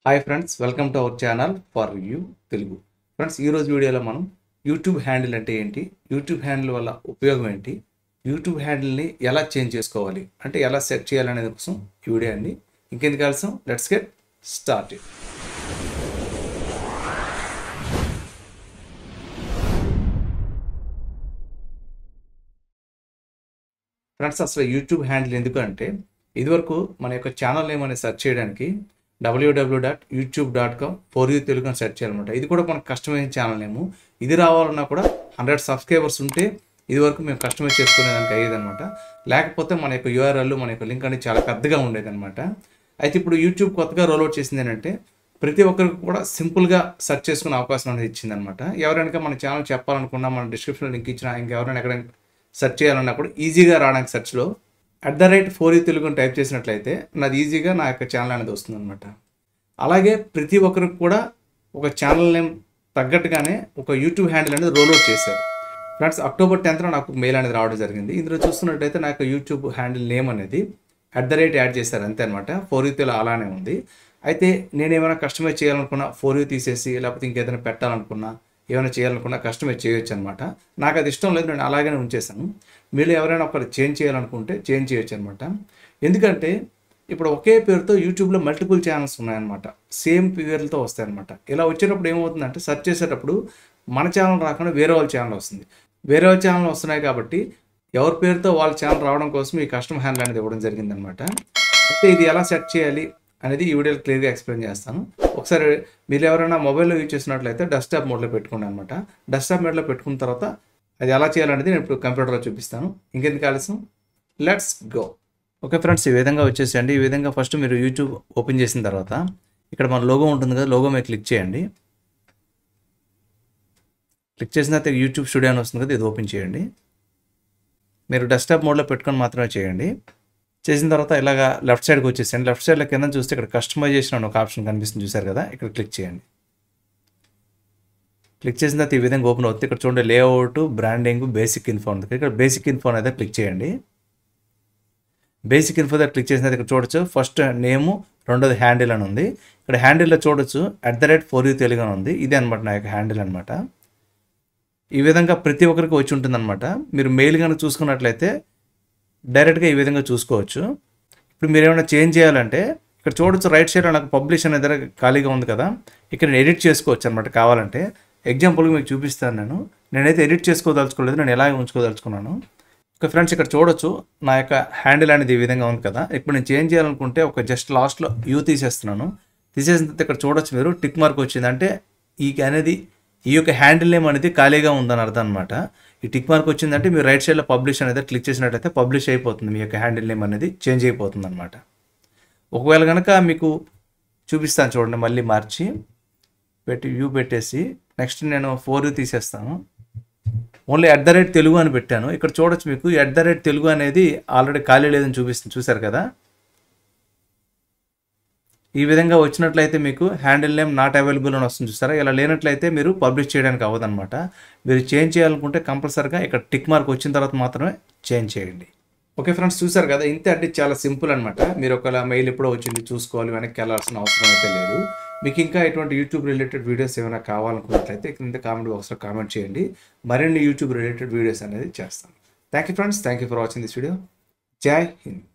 hi friends welcome to our channel for you Telugu friends ఈరోజు వీడియోలో మనం యూట్యూబ్ హ్యాండిల్ అంటే ఏంటి యూట్యూబ్ హ్యాండిల్ వల్ల ఉపయోగం ఏంటి యూట్యూబ్ హ్యాండిల్ని ఎలా చేంజ్ చేసుకోవాలి అంటే ఎలా సెట్ చేయాలనేది కోసం ఈ వీడియో అండి ఇంకెందుకు ఆలస్యం లెట్స్ గెట్ స్టార్ట్ ఫ్రెండ్స్ అసలు యూట్యూబ్ హ్యాండిల్ ఎందుకు అంటే ఇదివరకు మన యొక్క ఛానల్ నేమ్ అనేది సెర్చ్ చేయడానికి W W dot YouTube dot com four U Telugu అని సెర్చ్ చేయాలన్నమాట ఇది కూడా మనకు కస్టమైజ్ ఛానల్ నేము ఇది రావాలన్నా కూడా హండ్రెడ్ సబ్స్క్రైబర్స్ ఉంటే ఇది వరకు మేము కస్టమైజ్ చేసుకునేదానికి అయ్యేదన్నమాట లేకపోతే మన యొక్క యూఆర్ఎల్ మన యొక్క లింక్ అనేది చాలా పెద్దగా ఉండేదన్నమాట అయితే ఇప్పుడు యూట్యూబ్ కొత్తగా రోల్అవుట్ చేసింది ఏంటంటే ప్రతి ఒక్కరికి కూడా సింపుల్గా సెర్చ్ చేసుకునే అవకాశం అనేది ఇచ్చిందనమాట ఎవరైనా మన ఛానల్ చెప్పాలనుకున్నా మన డిస్క్రిప్షన్లో లింక్ ఇచ్చినా ఇంకెవరైనా ఎక్కడ సెర్చ్ చేయాలన్నా కూడా ఈజీగా రావడానికి సెర్చ్లో అట్ ద రేట్ ఫోర్ ఈ తెలుగు అని టైప్ చేసినట్లయితే నాది ఈజీగా నా యొక్క ఛానల్ అనేది వస్తుందన్నమాట అలాగే ప్రతి ఒక్కరికి కూడా ఒక ఛానల్ నేమ్ తగ్గట్టుగానే ఒక యూట్యూబ్ హ్యాండిల్ అనేది రోల్అవుట్ చేశారు ఫ్రెండ్స్ అక్టోబర్ టెన్త్న నాకు మెయిల్ అనేది రావడం జరిగింది ఇందులో చూస్తున్నట్టయితే నా యొక్క యూట్యూబ్ హ్యాండిల్ నేమ్ అనేది అట్ ద రేట్ యాడ్ చేశారు అంతే అనమాట ఫోర్ యూ తెలుగు అలానే ఉంది అయితే నేను ఏమైనా కస్టమైజ్ చేయాలనుకున్నా ఫోర్ యూ తీసేసి లేకపోతే ఇంకేదైనా పెట్టాలనుకున్నా ఏమైనా చేయాలనుకున్నా కస్టమైజ్ చేయొచ్చు అనమాట నాకు అది ఇష్టం లేదు నేను అలాగనే ఉంచేసాను మీరు ఎవరైనా ఒకరు చేంజ్ చేయాలనుకుంటే చేంజ్ చేయొచ్చు అనమాట ఎందుకంటే ఇప్పుడు ఒకే పేరుతో యూట్యూబ్లో మల్టిపుల్ ఛానల్స్ ఉన్నాయన్నమాట సేమ్ పేర్లతో వస్తాయన్నమాట ఇలా వచ్చేటప్పుడు ఏమవుతుందంటే సెర్చ్ చేసేటప్పుడు మన ఛానల్ రాకుండా వేరే వాళ్ళ ఛానల్ వస్తుంది వేరే వాళ్ళ ఛానల్ వస్తున్నాయి కాబట్టి ఎవరి పేరుతో వాళ్ళ ఛానల్ రావడం కోసం ఈ కస్టమర్ హ్యాండిల్ అనేది ఇవ్వడం జరిగిందనమాట అయితే ఇది ఎలా సెట్ చేయాలి అనేది ఈ వీడియోలో క్లియర్గా ఎక్స్ప్లెయిన్ చేస్తాను ఒకసారి మీరు ఎవరైనా మొబైల్లో యూజ్ చేసినట్లయితే డెస్క్టాప్ మోడ్లో పెట్టుకోండి అనమాట డెస్క్టాప్ మోడ్లో పెట్టుకున్న తర్వాత అది ఎలా చేయాలనేది నేను ఇప్పుడు కంప్యూటర్లో చూపిస్తాను ఇంకెందుకు ఆలస్యం లెట్స్ గో ఓకే ఫ్రెండ్స్ ఈ విధంగా వచ్చేసేయండి ఈ విధంగా ఫస్ట్ మీరు యూట్యూబ్ ఓపెన్ చేసిన తర్వాత ఇక్కడ మన లోగో ఉంటుంది కదా లోగో మీద క్లిక్ చేయండి క్లిక్ చేసిన తర్వాత యూట్యూబ్ స్టూడియో అని వస్తుంది కదా ఇది ఓపెన్ చేయండి మీరు డెస్క్టాప్ మోడ్లో పెట్టుకొని మాత్రమే చేయండి చేసిన తర్వాత ఇలాగా లెఫ్ట్ సైడ్కి వచ్చేసండి లెఫ్ట్ సైడ్లో కింద చూస్తే ఇక్కడ కస్టమైజేషన్ అని ఒక ఆప్షన్ కనిపిస్తుంది చూసారు కదా ఇక్కడ క్లిక్ చేయండి క్లిక్ చేసిన తర్వాత ఈ విధంగా ఓపెన్ అవుతుంది ఇక్కడ చూడండి లేఅవుట్ బ్రాండింగ్ బేసిక్ ఇన్ఫో ఉంది ఇక్కడ బేసిక్ ఇన్ఫో అనేది క్లిక్ చేయండి బేసిక్ ఇన్ఫో దగ్గర క్లిక్ చేసిన తర్వాత ఇక్కడ చూడొచ్చు ఫస్ట్ నేము రెండోది హ్యాండిల్ అని ఉంది ఇక్కడ హ్యాండిల్లో చూడొచ్చు at the rate four U Telugu అని ఉంది ఇదే అనమాట నా యొక్క హ్యాండిల్ అనమాట ఈ విధంగా ప్రతి ఒక్కరికి వచ్చి ఉంటుందన్నమాట మీరు మెయిల్ కనుక చూసుకున్నట్లయితే డైరెక్ట్గా ఈ విధంగా చూసుకోవచ్చు ఇప్పుడు మీరు ఏమైనా చేంజ్ చేయాలంటే ఇక్కడ చూడొచ్చు రైట్ సైడ్లో నాకు పబ్లిష్ అనే దగ్గర ఖాళీగా ఉంది కదా ఇక్కడ నేను ఎడిట్ చేసుకోవచ్చు అనమాట కావాలంటే ఎగ్జాంపుల్గా మీకు చూపిస్తాను నేను నేనైతే ఎడిట్ చేసుకోదలుచుకోలేదు నేను ఎలాగే ఉంచుకోదలుచుకున్నాను ఓకే ఫ్రెండ్స్ ఇక్కడ చూడొచ్చు నా యొక్క హ్యాండిల్ అనేది ఈ విధంగా ఉంది కదా ఇప్పుడు నేను చేంజ్ చేయాలనుకుంటే ఒక జస్ట్ లాస్ట్లో యూ తీసేస్తున్నాను తీసేసిన తర్వాత ఇక్కడ చూడొచ్చు మీరు టిక్ మార్క్ వచ్చింది అంటే ఈ అనేది ఈ యొక్క హ్యాండిల్ నేమ్ అనేది ఖాళీగా ఉందని అర్థం అనమాట ఈ టిక్ మార్క్ వచ్చిందంటే మీరు రైట్ సైడ్లో పబ్లిష్ అనేది క్లిక్ చేసినట్టయితే పబ్లిష్ అయిపోతుంది మీ యొక్క హ్యాండిల్ నేమ్ అనేది చేంజ్ అయిపోతుంది అనమాట ఒకవేళ కనుక మీకు చూపిస్తాను చూడండి మళ్ళీ మార్చి పెట్టి వ్యూ పెట్టేసి నెక్స్ట్ నేను ఫోర్ తీసేస్తాను only at the rate Telugu అని పెట్టాను ఇక్కడ చూడొచ్చు మీకు ఎట్ ద రేట్ తెలుగు అనేది ఆల్రెడీ ఖాళీ లేదని చూపిస్తుంది చూసారు కదా ఈ విధంగా వచ్చినట్లయితే మీకు హ్యాండిల్ నేమ్ నాట్ అవైలబుల్ అని వస్తుంది చూస్తారా ఇలా లేనట్లయితే మీరు పబ్లిష్ చేయడానికి అవ్వదన్నమాట మీరు చేంజ్ చేయాలనుకుంటే కంపల్సరీగా ఇక్కడ టిక్ మార్క్ వచ్చిన తర్వాత మాత్రమే చేంజ్ చేయండి ఓకే ఫ్రెండ్స్ చూసారు కదా ఇంతే అంటే చాలా సింపుల్ అనమాట మీరు ఒకవేళ మెయిల్ ఎప్పుడో వచ్చింది చూసుకోవాలి వెనక్కి వెళ్ళాల్సిన అవసరం అయితే లేదు మీకు ఇంకా ఇటువంటి యూట్యూబ్ రిలేటెడ్ వీడియోస్ ఏమైనా కావాలనుకున్నట్లయితే కింద కామెంట్ బాక్స్లో కామెంట్ చేయండి మరిన్ని యూట్యూబ్ రిలేటెడ్ వీడియోస్ అనేది చేస్తాను thank you friends thank you for watching this video Jai Hind